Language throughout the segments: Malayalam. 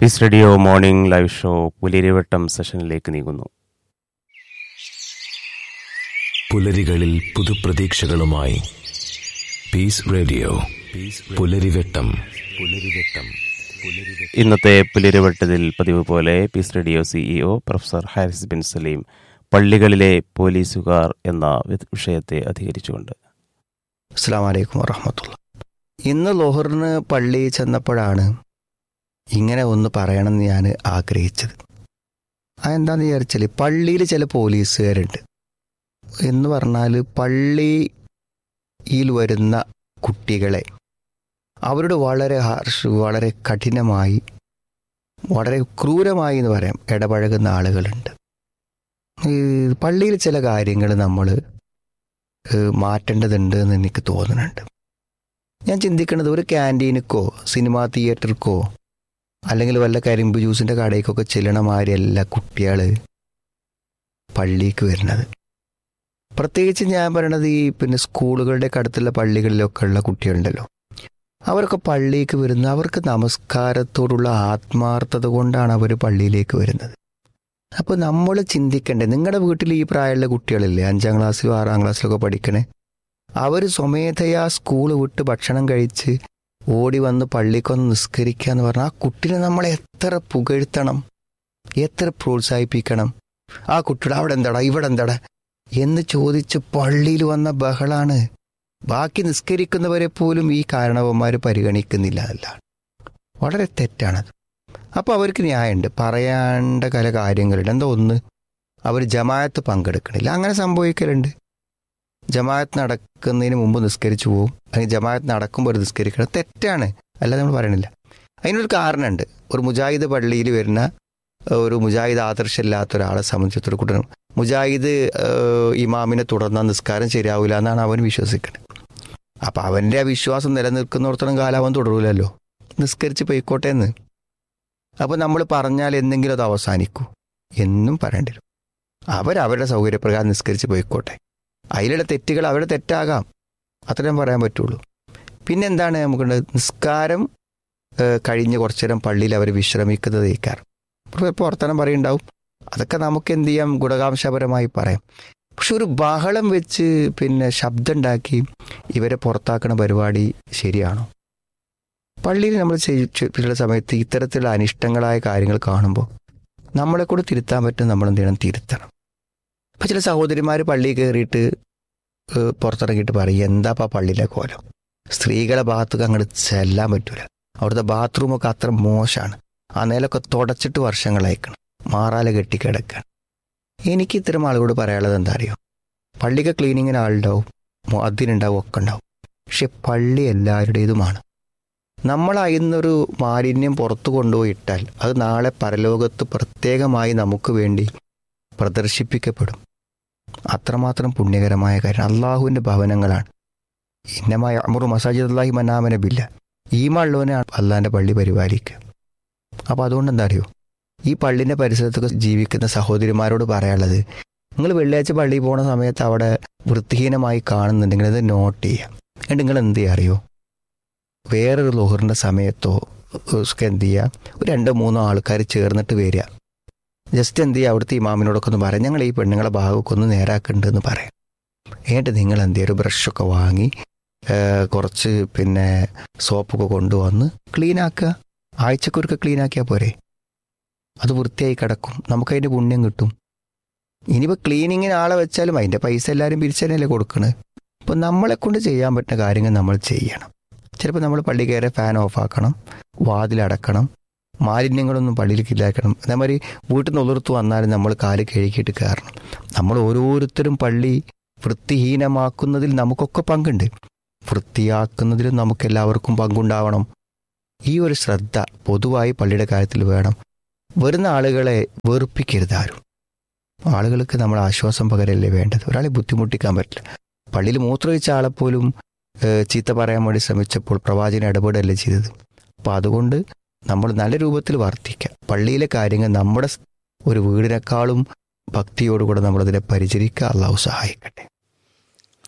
piece radio morning live show Pulirivattam സെഷനിലേക്ക് നീങ്ങുന്നു പുലരികളിൽ പുതുപ്രതീക്ഷകളുമായി പീസ് റേഡിയോ പുലരിവെട്ടം പുലരിവെട്ടം ഇന്നത്തെ പുലിരിവട്ടത്തിൽ പതിവ് പോലെ peace radio CEO professor Haris bin Saleem പള്ളികളിലെ പോലീസുകാർ എന്ന വി- വിഷയത്തെ അധികരിച്ചുകൊണ്ട് അസ്സാം വലൈക്കും വറഹമത്തുള്ള ഇന്ന് ലോഹറിന് പള്ളി ചെന്നപ്പോഴാണ് ഇങ്ങനെ ഒന്ന് പറയണമെന്ന് ഞാൻ ആഗ്രഹിച്ചത് അതെന്താന്ന് വിചാരിച്ചാൽ പള്ളിയിൽ ചില പോലീസുകാരുണ്ട് എന്ന് പറഞ്ഞാൽ പള്ളിയിൽ വരുന്ന കുട്ടികളെ അവരോട് വളരെ ഹാർഷ് വളരെ കഠിനമായി വളരെ ക്രൂരമായി എന്ന് പറയാം ഇടപഴകുന്ന ആളുകളുണ്ട് ഈ പള്ളിയിൽ ചില കാര്യങ്ങൾ നമ്മൾ ഏഹ് മാറ്റേണ്ടതുണ്ട് എന്ന് എനിക്ക് തോന്നുന്നുണ്ട് ഞാൻ ചിന്തിക്കുന്നത് ഒരു ക്യാൻറ്റീനിക്കോ സിനിമാ തിയേറ്ററിക്കോ അല്ലെങ്കിൽ വല്ല കരിമ്പ് ജ്യൂസിൻ്റെ കടയിലേക്കൊക്കെ ചെല്ലണമാതിരിയല്ല കുട്ടികൾ പള്ളിക്ക് വരുന്നത് പ്രത്യേകിച്ച് ഞാൻ പറയണത് ഈ പിന്നെ സ്കൂളുകളുടെ അടുത്തുള്ള പള്ളികളിലൊക്കെ ഉള്ള കുട്ടികളുണ്ടല്ലോ അവരൊക്കെ പള്ളിക്ക് വരുന്നത് അവർക്ക് നമസ്കാരത്തോടുള്ള ആത്മാർത്ഥത കൊണ്ടാണ് അവർ പള്ളിയിലേക്ക് വരുന്നത് അപ്പോൾ നമ്മൾ ചിന്തിക്കണ്ടേ നിങ്ങളുടെ വീട്ടിൽ ഈ പ്രായമുള്ള കുട്ടികളില്ലേ അഞ്ചാം ക്ലാസ്സിലും ആറാം ക്ലാസ്സിലൊക്കെ പഠിക്കണേ അവർ സ്വമേധയാ സ്കൂൾ വിട്ട് ഭക്ഷണം കഴിച്ച് ഓടി വന്ന് പള്ളിക്കൊന്ന് നിസ്കരിക്കുക എന്ന് പറഞ്ഞാൽ ആ കുട്ടിനെ നമ്മൾ എത്ര പുകഴ്ത്തണം എത്ര പ്രോത്സാഹിപ്പിക്കണം ആ കുട്ടിയുടെ അവിടെ എന്താടാ ഇവിടെ എന്താടാ എന്ന് ചോദിച്ച് പള്ളിയിൽ വന്ന ബഹളാണ് ബാക്കി നിസ്കരിക്കുന്നവരെ പോലും ഈ കാരണവന്മാർ പരിഗണിക്കുന്നില്ല എന്നല്ല വളരെ തെറ്റാണത് അപ്പോൾ അവർക്ക് ന്യായമുണ്ട് പറയേണ്ട പല കാര്യങ്ങളുണ്ട് എന്താ ഒന്ന് അവർ ജമായത്ത് പങ്കെടുക്കണില്ല അങ്ങനെ സംഭവിക്കലുണ്ട് ജമാഅത്ത് നടക്കുന്നതിന് മുമ്പ് നിസ്കരിച്ചു പോകും അല്ലെങ്കിൽ ജമാഅത്ത് നടക്കുമ്പോൾ ഒരു നിസ്കരിക്കണം തെറ്റാണ് അല്ലാതെ നമ്മൾ പറയണില്ല അതിനൊരു കാരണമുണ്ട് ഒരു മുജാഹിദ് പള്ളിയിൽ വരുന്ന ഏഹ്, ഒരു മുജാഹിദ് ആദർശമില്ലാത്ത ഒരാളെ സംബന്ധിച്ചിടത്തോളം കൂട്ടണം മുജാഹിദ് ഏഹ്, ഇമാമിനെ തുടർന്ന നിസ്കാരം ശരിയാവില്ല എന്നാണ് അവൻ വിശ്വസിക്കുന്നത് അപ്പം അവൻ്റെ ആ വിശ്വാസം നിലനിൽക്കുന്നിടത്തോളം കാലം അവൻ തുടരൂലല്ലോ നിസ്കരിച്ച് പോയിക്കോട്ടെ എന്ന് അപ്പോൾ നമ്മൾ പറഞ്ഞാൽ എന്തെങ്കിലും അത് അവസാനിക്കൂ എന്നും പറയേണ്ടി വരും അവരവരുടെ സൗകര്യപ്രകാരം നിസ്കരിച്ച് പോയിക്കോട്ടെ അതിലുള്ള തെറ്റുകൾ അവരുടെ തെറ്റാകാം അത്രയും പറയാൻ പറ്റുള്ളൂ പിന്നെ എന്താണ് നമുക്ക് നിസ്കാരം ഏഹ്, കഴിഞ്ഞ് കുറച്ചു നേരം പള്ളിയിൽ അവർ വിശ്രമിക്കുന്നത് ഇക്കാരം പുറത്തനം പറയുണ്ടാവും അതൊക്കെ നമുക്ക് എന്ത് ചെയ്യാം ഗുണകാംശപരമായി പറയാം പക്ഷെ ഒരു ബഹളം വെച്ച് പിന്നെ ശബ്ദം ഉണ്ടാക്കി ഇവരെ പുറത്താക്കുന്ന പരിപാടി ശരിയാണോ പള്ളിയിൽ നമ്മൾ ചെയ്തിട്ടുള്ള സമയത്ത് ഇത്തരത്തിലുള്ള അനിഷ്ടങ്ങളായ കാര്യങ്ങൾ കാണുമ്പോൾ നമ്മളെ കൂടെ തിരുത്താൻ പറ്റും നമ്മൾ എന്ത് ചെയ്യണം തിരുത്തണം ഇപ്പം ചില സഹോദരിമാർ പള്ളിയിൽ കയറിയിട്ട് ഏഹ്, പുറത്തിറങ്ങിയിട്ട് പറയും എന്താപ്പാ പള്ളിയിലെ കോലം സ്ത്രീകളെ ഭാഗത്തൊക്കെ അങ്ങോട്ട് ചെല്ലാൻ പറ്റൂല അവിടുത്തെ ബാത്റൂമൊക്കെ അത്ര മോശമാണ് ആ നിലൊക്കെ തുടച്ചിട്ട് വർഷങ്ങളയക്കണം മാറാല കെട്ടിക്കിടക്കാൻ എനിക്ക് ഇത്തരം ആളുകളോട് പറയാനുള്ളത് എന്താ അറിയോ പള്ളിക്ക് ക്ലീനിങ്ങിന് ആളുണ്ടാവും അതിനുണ്ടാവും ഒക്കെ ഉണ്ടാവും പക്ഷെ പള്ളി എല്ലാവരുടേതുമാണ് നമ്മൾ അയിന്നൊരു മാലിന്യം പുറത്തു കൊണ്ടുപോയി ഇട്ടാൽ അത് നാളെ പരലോകത്ത് പ്രത്യേകമായി നമുക്ക് വേണ്ടി പ്രദർശിപ്പിക്കപ്പെടും അത്രമാത്രം പുണ്യകരമായ കാര്യം അള്ളാഹുവിൻ്റെ ഭവനങ്ങളാണ് ഇന്നമായ അമുറു മസാജിദ് അള്ളാഹി മനാമന ബില്ല ഈമുള്ളവനെ അള്ളാഹിൻ്റെ പള്ളി പരിപാലിക്കുക അപ്പോൾ അതുകൊണ്ട് എന്താ അറിയോ ഈ പള്ളിൻ്റെ പരിസരത്തൊക്കെ ജീവിക്കുന്ന സഹോദരിമാരോട് പറയാനുള്ളത് നിങ്ങൾ വെള്ളിയാഴ്ച പള്ളിയിൽ പോണ സമയത്ത് അവിടെ വൃത്തിഹീനമായി കാണുന്നുണ്ടെങ്കിൽ അത് നോട്ട് ചെയ്യുക എന്നിട്ട് നിങ്ങൾ എന്ത് ചെയ്യുക അറിയോ വേറൊരു ലോഹറിൻ്റെ സമയത്തോ ഒക്കെ എന്ത് ചെയ്യുക ഒരു രണ്ടോ മൂന്നോ ആൾക്കാർ ചേർന്നിട്ട് വരിക ജസ്റ്റ് എന്ത് ചെയ്യുക അവിടുത്തെ ഇമാമിനോടൊക്കെ ഒന്ന് പറയാം ഞങ്ങൾ ഈ പെണ്ണുങ്ങളെ ഭാഗമൊക്കെ ഒന്ന് നേരാക്കുന്നുണ്ട് എന്ന് പറയാം എന്നിട്ട് നിങ്ങൾ എന്ത് ചെയ്യുക ഒരു ബ്രഷൊക്കെ വാങ്ങി ആ, കുറച്ച് പിന്നെ സോപ്പൊക്കെ കൊണ്ടുവന്ന് ക്ലീൻ ആക്കുക ആഴ്ചക്കൊരുക്കെ ക്ലീൻ ആക്കിയാൽ പോരെ അത് വൃത്തിയായി കിടക്കും നമുക്കതിൻ്റെ പുണ്യം കിട്ടും ഇനിയിപ്പോൾ ക്ലീനിങ്ങിന് ആളെ വെച്ചാലും അതിൻ്റെ പൈസ എല്ലാവരും പിരിച്ചതിനല്ലേ കൊടുക്കണത് അപ്പോൾ നമ്മളെ കൊണ്ട് ചെയ്യാൻ പറ്റുന്ന കാര്യങ്ങൾ നമ്മൾ ചെയ്യണം ചിലപ്പോൾ നമ്മൾ പള്ളി കയറി ഫാൻ ഓഫ് ആക്കണം വാതിലടക്കണം മാലിന്യങ്ങളൊന്നും പള്ളിയിലേക്ക് ഇല്ലാക്കണം അതേമാതിരി വീട്ടിൽ നിന്ന് ഉതിർത്ത് വന്നാലും നമ്മൾ കാല് കഴുകിയിട്ട് കയറണം നമ്മൾ ഓരോരുത്തരും പള്ളി വൃത്തിഹീനമാക്കുന്നതിൽ നമുക്കൊക്കെ പങ്കുണ്ട് വൃത്തിയാക്കുന്നതിലും നമുക്ക് എല്ലാവർക്കും പങ്കുണ്ടാവണം ഈ ഒരു ശ്രദ്ധ പൊതുവായി പള്ളിയുടെ കാര്യത്തിൽ വേണം വരുന്ന ആളുകളെ വെറുപ്പിക്കരുത് ആരും ആളുകൾക്ക് നമ്മൾ ആശ്വാസം പകരല്ലേ വേണ്ടത് ഒരാളെ ബുദ്ധിമുട്ടിക്കാൻ പറ്റില്ല പള്ളിയിൽ മൂത്രമൊഴിച്ച ആളെപ്പോലും ഏഹ്, ചീത്ത പറയാൻ വേണ്ടി ശ്രമിച്ചപ്പോൾ പ്രവാചകൻ ഇടപെടല്ലേ ചെയ്തത് അപ്പോൾ അതുകൊണ്ട് നമ്മൾ നല്ല രൂപത്തിൽ വർത്തിക്കുക പള്ളിയിലെ കാര്യങ്ങൾ നമ്മുടെ സ് ഒരു വീടിനേക്കാളും ഭക്തിയോടുകൂടെ നമ്മളതിനെ പരിചരിക്കുക അള്ളാഹു സഹായിക്കട്ടെ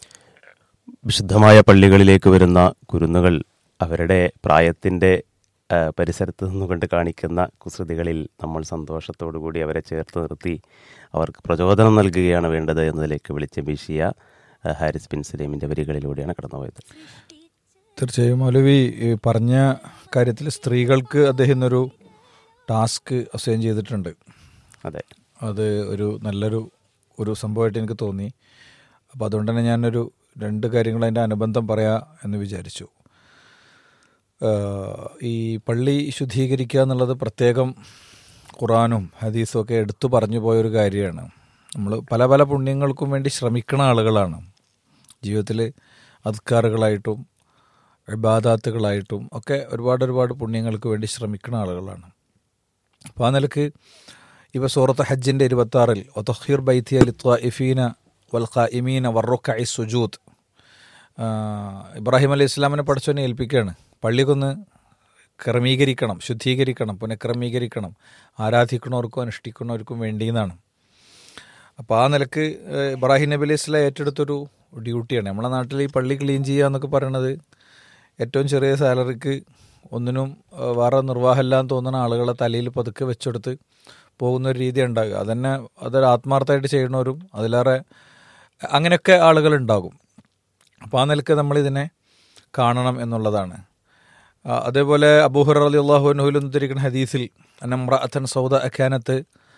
വിശുദ്ധമായ പള്ളികളിലേക്ക് വരുന്ന കുരുന്നുകൾ അവരുടെ പ്രായത്തിൻ്റെ ആ, പരിസരത്ത് നിന്നുകൊണ്ട് കാണിക്കുന്ന കുസൃതികളിൽ നമ്മൾ സന്തോഷത്തോടു കൂടി അവരെ ചേർത്ത് നിർത്തി അവർക്ക് പ്രചോദനം നൽകുകയാണ് വേണ്ടത് എന്നതിലേക്ക് വിളിച്ച് വീശിയ ആ, ഹാരിസ് ബിൻ സലീമിൻ്റെ വരികളിലൂടെയാണ് കടന്നുപോയത് തീർച്ചയായും മൗലവി ഈ പറഞ്ഞ കാര്യത്തിൽ സ്ത്രീകൾക്ക് അദ്ദേഹം ഇന്നൊരു ടാസ്ക് അസൈൻ ചെയ്തിട്ടുണ്ട് അതെ അത് ഒരു നല്ലൊരു ഒരു സംഭവമായിട്ട് എനിക്ക് തോന്നി അപ്പോൾ അതുകൊണ്ട് തന്നെ ഞാനൊരു രണ്ട് കാര്യങ്ങൾ അതിൻ്റെ അനുബന്ധം പറയാ എന്ന് വിചാരിച്ചു ആഹ് ഈ പള്ളി ശുദ്ധീകരിക്കുക എന്നുള്ളത് പ്രത്യേകം ഖുറാനും ഹദീസും ഒക്കെ എടുത്തു പറഞ്ഞു പോയൊരു കാര്യമാണ് നമ്മൾ പല പല പുണ്യങ്ങൾക്കും വേണ്ടി ശ്രമിക്കുന്ന ആളുകളാണ് ജീവിതത്തിൽ അദ്കാറുകളായിട്ടും ഇബാദാത്തുകളായിട്ടും ഒക്കെ ഒരുപാട് ഒരുപാട് പുണ്യങ്ങൾക്ക് വേണ്ടി ശ്രമിക്കുന്ന ആളുകളാണ് അപ്പോൾ ആ നിലക്ക് ഇവ സൂറത്ത് ഹജ്ജിൻ്റെ ഇരുപത്തി ആറിൽ ഒത്തഹീർ ബൈത്തി അലി ത്വാഇഫീന വൽ ഖായിമീന വർറുക്കൈ സുജൂദ് ഇബ്രാഹിം അലൈഹി ഇസ്ലാമിനെ പഠിച്ചവനെ ഏൽപ്പിക്കുകയാണ് പള്ളിക്കൊന്ന് ക്രമീകരിക്കണം ശുദ്ധീകരിക്കണം പുനഃക്രമീകരിക്കണം ആരാധിക്കണവർക്കും അനുഷ്ഠിക്കുന്നവർക്കും വേണ്ടിയെന്നാണ് അപ്പോൾ ആ നിലക്ക് ഏഹ്, ഇബ്രാഹിം നബി അലൈഹി സ്വലാം ഏറ്റെടുത്തൊരു ഡ്യൂട്ടിയാണ് നമ്മളെ നാട്ടിൽ ഈ പള്ളി ക്ലീൻ ചെയ്യുക എന്നൊക്കെ പറയണത് ഏറ്റവും ചെറിയ സാലറിക്ക് ഒന്നിനും ഏഹ്, വേറെ നിർവാഹമില്ലാന്ന് തോന്നുന്ന ആളുകളെ തലയിൽ പതുക്കെ വെച്ചെടുത്ത് പോകുന്ന ഒരു രീതി ഉണ്ടാകുക അതന്നെ അതൊരു ആത്മാർത്ഥമായിട്ട് ചെയ്യണവരും അതിലേറെ അങ്ങനെയൊക്കെ ആളുകളുണ്ടാകും അപ്പോൾ ആ നിലക്ക് നമ്മളിതിനെ കാണണം എന്നുള്ളതാണ് ആ, അതേപോലെ അബൂഹർ അലി അള്ളാഹു അനുഹുൽ ഉദ്ധരിക്കുന്ന ഹദീസിൽ അനമ്രഅത്തൻ സൗദ അഖാനത്ത്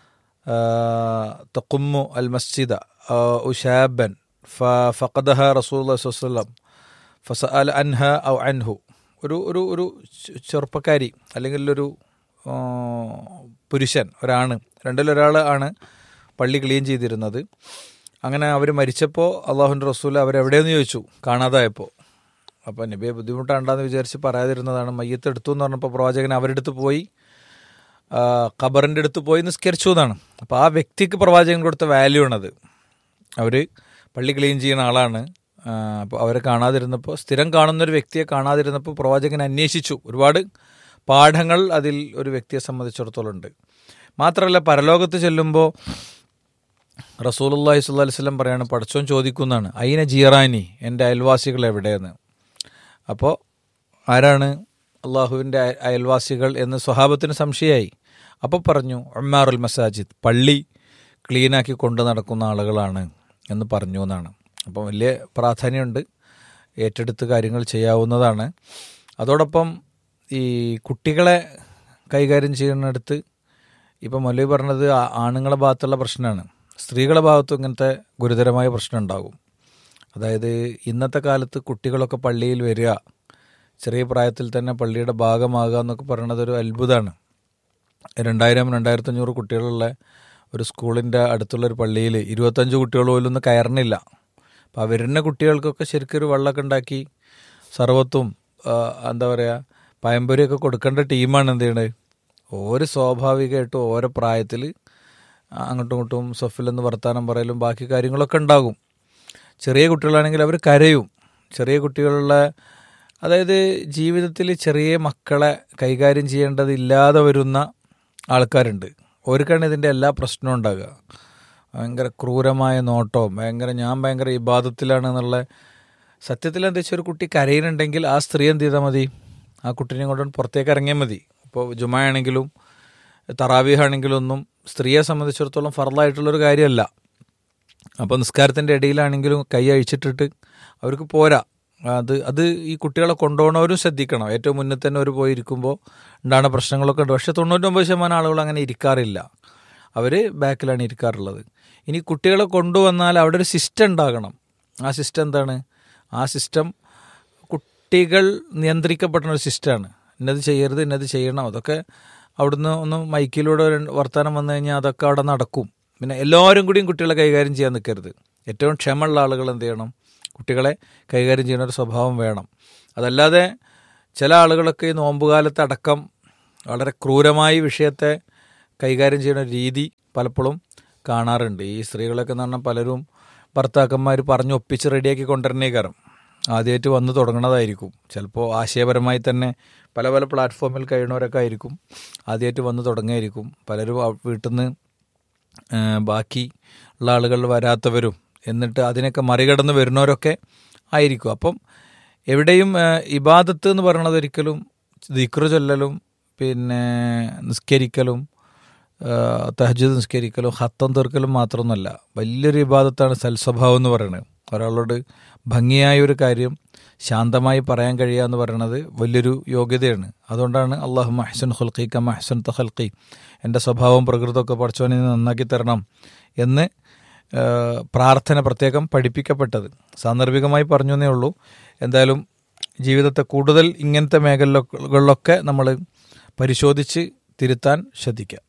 തക്കുമ്മു അൽ മസ്ജിദ ഉഷാബൻ ഫഖദഹ റസൂൽ വസ്ലം ഫസഅൽ അൻഹ ഔ അൻഹു ഒരു ഒരു ഒരു ചെ- ചെറുപ്പക്കാരി അല്ലെങ്കിൽ ഒരു ആ, പുരുഷൻ ഒരാണ് രണ്ടിലൊരാൾ ആണ് പള്ളി ക്ലീൻ ചെയ്തിരുന്നത് അങ്ങനെ അവർ മരിച്ചപ്പോൾ അള്ളാഹുൻ്റെ റസൂൽ അവരെവിടെയെന്ന് ചോദിച്ചു കാണാതായപ്പോൾ അപ്പോൾ നബിയെ ബുദ്ധിമുട്ടാണ്ടെന്ന് വിചാരിച്ച് പറയാതിരുന്നതാണ് മയ്യത്ത് എടുത്തു എന്ന് പറഞ്ഞപ്പോൾ പ്രവാചകൻ അവരുടെ അടുത്ത് പോയി ആ, ഖബറിൻ്റെ അടുത്ത് പോയി നിസ്കരിച്ചു എന്നാണ് അപ്പോൾ ആ വ്യക്തിക്ക് പ്രവാചകൻ കൊടുത്ത വാല്യൂ ആണത് അവർ പള്ളി ക്ലീൻ ചെയ്യുന്ന ആളാണ് അപ്പോൾ അവരെ കാണാതിരുന്നപ്പോൾ സ്ഥിരം കാണുന്ന ഒരു വ്യക്തിയെ കാണാതിരുന്നപ്പോൾ പ്രവാചകൻ അന്വേഷിച്ചു ഒരുപാട് പാഠങ്ങൾ അതിൽ ഒരു വ്യക്തിയെ സംബന്ധിച്ചിടത്തോളം ഉണ്ട് മാത്രമല്ല പരലോകത്ത് ചെല്ലുമ്പോൾ റസൂലുള്ളാഹി സ്വല്ലല്ലാഹി അലൈഹി വസല്ലം പറയാണ് പടച്ചോൻ ചോദിക്കുന്നതാണ് അയിന ജീറാനി എൻ്റെ അയൽവാസികൾ എവിടെയെന്ന് അപ്പോൾ ആരാണ് അള്ളാഹുവിൻ്റെ അയ- അയൽവാസികൾ എന്ന് സ്വഹാബത്തിന് സംശയമായി അപ്പോൾ പറഞ്ഞു ഉമ്മാറുൽ മസാജിദ് പള്ളി ക്ലീനാക്കി കൊണ്ട് നടക്കുന്ന ആളുകളാണ് എന്ന് പറഞ്ഞു എന്നാണ് അപ്പം വലിയ പ്രാധാന്യമുണ്ട് ഏറ്റെടുത്ത് കാര്യങ്ങൾ ചെയ്യാവുന്നതാണ് അതോടൊപ്പം ഈ കുട്ടികളെ കൈകാര്യം ചെയ്യുന്നിടത്ത് ഇപ്പം മൊല്ലി പറഞ്ഞത് ആ- ആണുങ്ങളെ ഭാഗത്തുള്ള പ്രശ്നമാണ് സ്ത്രീകളുടെ ഭാഗത്തും ഇങ്ങനത്തെ ഗുരുതരമായ പ്രശ്നം ഉണ്ടാകും അതായത് ഇന്നത്തെ കാലത്ത് കുട്ടികളൊക്കെ പള്ളിയിൽ വരിക ചെറിയ പ്രായത്തിൽ തന്നെ പള്ളിയുടെ ഭാഗമാകുക എന്നൊക്കെ പറയുന്നത് ഒരു അത്ഭുതമാണ് രണ്ടായിരം രണ്ടായിരത്തഞ്ഞൂറ് കുട്ടികളുള്ള ഒരു സ്കൂളിൻ്റെ അടുത്തുള്ള ഒരു പള്ളിയിൽ ഇരുപത്തഞ്ച് കുട്ടികൾ പോലും ഒന്ന് കയറണില്ല അപ്പോൾ ആ വരുന്ന കുട്ടികൾക്കൊക്കെ ശരിക്കും ഒരു വെള്ളമൊക്കെ ഉണ്ടാക്കി സർവത്തും ആ, എന്താ പറയുക പയമ്പൊരിയൊക്കെ കൊടുക്കേണ്ട ടീമാണ് എന്ത് ചെയ്യണത് ഓരോ സ്വാഭാവികമായിട്ടും ഓരോ പ്രായത്തിൽ അങ്ങോട്ടും ഇങ്ങോട്ടും സൊഫിലെന്ന് വർത്താനം പറയലും ബാക്കി കാര്യങ്ങളൊക്കെ ഉണ്ടാകും ചെറിയ കുട്ടികളാണെങ്കിൽ അവർ കരയും ചെറിയ കുട്ടികളുള്ള അതായത് ജീവിതത്തിൽ ചെറിയ മക്കളെ കൈകാര്യം ചെയ്യേണ്ടതില്ലാതെ വരുന്ന ആൾക്കാരുണ്ട് അവർക്കാണ് ഇതിൻ്റെ എല്ലാ പ്രശ്നവും ഉണ്ടാകുക ഭയങ്കര ക്രൂരമായ നോട്ടവും ഭയങ്കര ഞാൻ ഭയങ്കര ഇബാദത്തിലാണ് എന്നുള്ള സത്യത്തിൽ എന്താ വെച്ചാൽ ഒരു കുട്ടി കരയുന്നുണ്ടെങ്കിൽ ആ സ്ത്രീ എന്ത് ചെയ്താൽ മതി ആ കുട്ടീനെ കൊണ്ട് പുറത്തേക്ക് ഇറങ്ങിയാൽ മതി ഇപ്പോൾ ജുമായാണെങ്കിലും തറാവീഹ് ആണെങ്കിലും ഒന്നും സ്ത്രീയെ സംബന്ധിച്ചിടത്തോളം ഫറലായിട്ടുള്ളൊരു കാര്യമല്ല അപ്പോൾ നിസ്കാരത്തിൻ്റെ ഇടയിലാണെങ്കിലും കൈ അഴിച്ചിട്ടിട്ട് അവർക്ക് പോരാ അത് അത് ഈ കുട്ടികളെ കൊണ്ടുപോകണവരും ശ്രദ്ധിക്കണം ഏറ്റവും മുന്നിൽ തന്നെ അവർ പോയി ഇരിക്കുമ്പോൾ ഉണ്ടാകുന്ന പ്രശ്നങ്ങളൊക്കെ ഉണ്ട് പക്ഷേ തൊണ്ണൂറ്റൊമ്പത് ശതമാനം ആളുകൾ അങ്ങനെ ഇരിക്കാറില്ല അവർ ബാക്കിലാണ് ഇരിക്കാറുള്ളത് ഇനി കുട്ടികളെ കൊണ്ടുവന്നാൽ അവിടെ ഒരു സിസ്റ്റം ഉണ്ടാകണം ആ സിസ്റ്റം എന്താണ് ആ സിസ്റ്റം കുട്ടികൾ നിയന്ത്രിക്കപ്പെടുന്ന ഒരു സിസ്റ്റമാണ് ഇന്നത് ചെയ്യരുത് ഇന്നത് ചെയ്യണം അതൊക്കെ അവിടുന്ന് ഒന്ന് മൈക്കിലൂടെ ഒരു വർത്തമാനം വന്നു കഴിഞ്ഞാൽ അതൊക്കെ അവിടെ നടക്കും പിന്നെ എല്ലാവരും കൂടിയും കുട്ടികളെ കൈകാര്യം ചെയ്യാൻ നിൽക്കരുത് ഏറ്റവും ക്ഷമയുള്ള ആളുകൾ എന്ത് ചെയ്യണം കുട്ടികളെ കൈകാര്യം ചെയ്യുന്ന ഒരു സ്വഭാവം വേണം അതല്ലാതെ ചില ആളുകളൊക്കെ ഈ നോമ്പുകാലത്ത് അടക്കം വളരെ ക്രൂരമായി വിഷയത്തെ കൈകാര്യം ചെയ്യുന്ന ഒരു രീതി പലപ്പോഴും കാണാറുണ്ട് ഈ സ്ത്രീകളൊക്കെ എന്ന് പറഞ്ഞാൽ പലരും ഭർത്താക്കന്മാർ പറഞ്ഞ് ഒപ്പിച്ച് റെഡിയാക്കി കൊണ്ടുവരണേ കാരണം ആദ്യമായിട്ട് വന്ന് തുടങ്ങണതായിരിക്കും ചിലപ്പോൾ ആശയപരമായി തന്നെ പല പല പ്ലാറ്റ്ഫോമിൽ കഴിയുന്നവരൊക്കെ ആയിരിക്കും ആദ്യമായിട്ട് വന്ന് തുടങ്ങിയായിരിക്കും പലരും ആ വീട്ടിൽ നിന്ന് ബാക്കി ഉള്ള ആളുകൾ വരാത്തവരും എന്നിട്ട് അതിനൊക്കെ മറികടന്ന് വരുന്നവരൊക്കെ ആയിരിക്കും അപ്പം എവിടെയും ആ, ഇബാദത്ത് എന്ന് പറയുന്നത് ഒരിക്കലും ദിക്റ് ചൊല്ലലും പിന്നെ നിസ്കരിക്കലും തഹജ് നിസ്കരിക്കലും ഹത്തം തീർക്കലും മാത്രമൊന്നുമല്ല വലിയൊരു വിവാദത്താണ് സൽസ്വഭാവം എന്ന് പറയുന്നത് ഒരാളോട് ഭംഗിയായ ഒരു കാര്യം ശാന്തമായി പറയാൻ കഴിയുക എന്ന് പറയുന്നത് വലിയൊരു യോഗ്യതയാണ് അതുകൊണ്ടാണ് അള്ളാഹു മഹ്സൻ ഹുൽഖിക്ക മഹ്സൻ തഹൽഖി എൻ്റെ സ്വഭാവം പ്രകൃതമൊക്കെ പഠിച്ചവനെ നന്നാക്കി തരണം എന്ന് ആ, പ്രാർത്ഥന പ്രത്യേകം പഠിപ്പിക്കപ്പെട്ടത് സാന്ദർഭികമായി പറഞ്ഞു എന്നേ ഉള്ളൂ എന്തായാലും ജീവിതത്തെ കൂടുതൽ ഇങ്ങനത്തെ മേഖലകളിലൊക്കെ നമ്മൾ പരിശോധിച്ച് തിരുത്താൻ ശ്രദ്ധിക്കുക